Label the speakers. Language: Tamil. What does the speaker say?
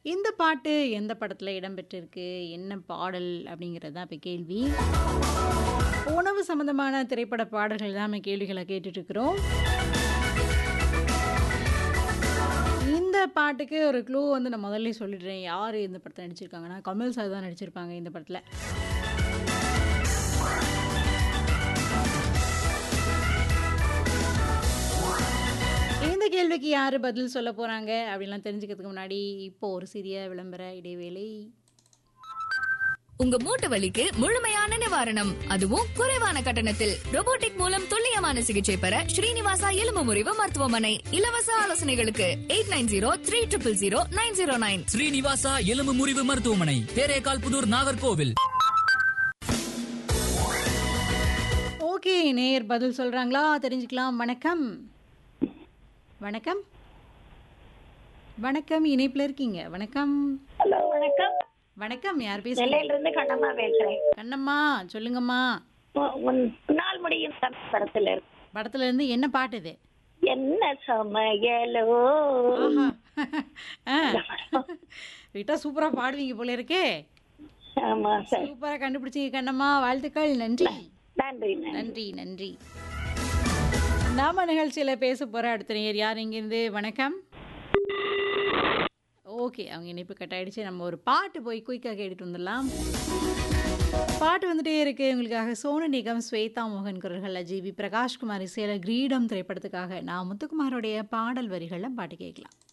Speaker 1: இந்த பாட்டு எந்த படத்துல இடம்பெற்றிருக்கு? என்ன பாடல்? அப்படிங்கிறது தான் இப்ப கேள்வி. உணவு சம்மந்தமான திரைப்பட பாடல்கள் தான் நம்ம கேள்விகள கேட்டுட்டு இருக்கிறோம். இந்த பாட்டுக்கு ஒரு க்ளூ வந்து நான் முதல்லயே சொல்லிடுறேன். யாரு இந்த படத்துல நடிச்சிருக்காங்கன்னா, கமல் சார் தான் நடிச்சிருப்பாங்க இந்த படத்துல. இந்த கேள்விக்கு யாரு பதில் சொல்ல போறாங்க? அப்படின்லாம் தெரிஞ்சுக்கிறதுக்கு முன்னாடி, இப்போ ஒரு சிறிய விளம்பர இடைவேளை.
Speaker 2: உங்க மூட்டு வலிக்கு முழுமையான நிவாரணம் அதுவும் குறைவான கட்டணத்தில் robotic மூலம் துல்லியமான சிகிச்சை பெற ஸ்ரீனிவாசா எலும்பு முறிவு மருத்துவமனை இலவச ஆலோசனைகளுக்கு eight nine zero three triple zero nine zero nine
Speaker 3: Srinivasa எலும்பு முறிவு மருத்துவமனை தேரேகால் புதூர் நாகர்கோவில்
Speaker 1: ஓகே. நேயர் பதில் சொல்றாங்களா? தெரிஞ்சுக்கலாம். வணக்கம். வணக்கம். வணக்கம். இணைப்புல இருக்கீங்க. வணக்கம்.
Speaker 4: ஹலோ வணக்கம்
Speaker 1: வணக்கம். யார் பேசுறீங்க?
Speaker 4: நெல்லையில இருந்து கண்ணம்மா பேசுறேன்
Speaker 1: கண்ணம்மா, சொல்லுங்கம்மா.
Speaker 4: உ- உன் நாள் முடியும் தமிழ் படத்துல இருக்கு.
Speaker 1: படத்துல இருந்து என்ன பாட்டு இது?
Speaker 4: என்ன சமையலோ
Speaker 1: ஆஹா. ஆ. விட்டா சூப்பரா பாடுவீங்க போல இருக்கே.
Speaker 4: ஆமா சார்
Speaker 1: சூப்பரா கண்டுபிடிச்சீங்க கண்ணம்மா. வாழ்த்துக்கள். நன்றி.
Speaker 4: நன்றி நன்றி
Speaker 1: நன்றி, நன்றி. நாம நிகழ்ச்சியில பேச போற அடுத்த நேயர் யார் இங்கிருந்து? வணக்கம். ஓகே. அவங்க இணைப்பு கட் ஆயிடுச்சு. நம்ம ஒரு பாட்டு போய் குயிக்கா கேட்டுட்டு வந்துடலாம். பாட்டு வந்துட்டே இருக்கு உங்களுக்காக சோனு நிகம், ஸ்வேதா மோகன் குரல்கள்ல ஜி வி பிரகாஷ்குமார் இசையில கிரீடம் திரைப்படத்துக்காக நான் முத்துக்குமாரோடைய பாடல் வரிகள்ல பாட்டு கேட்கலாம்.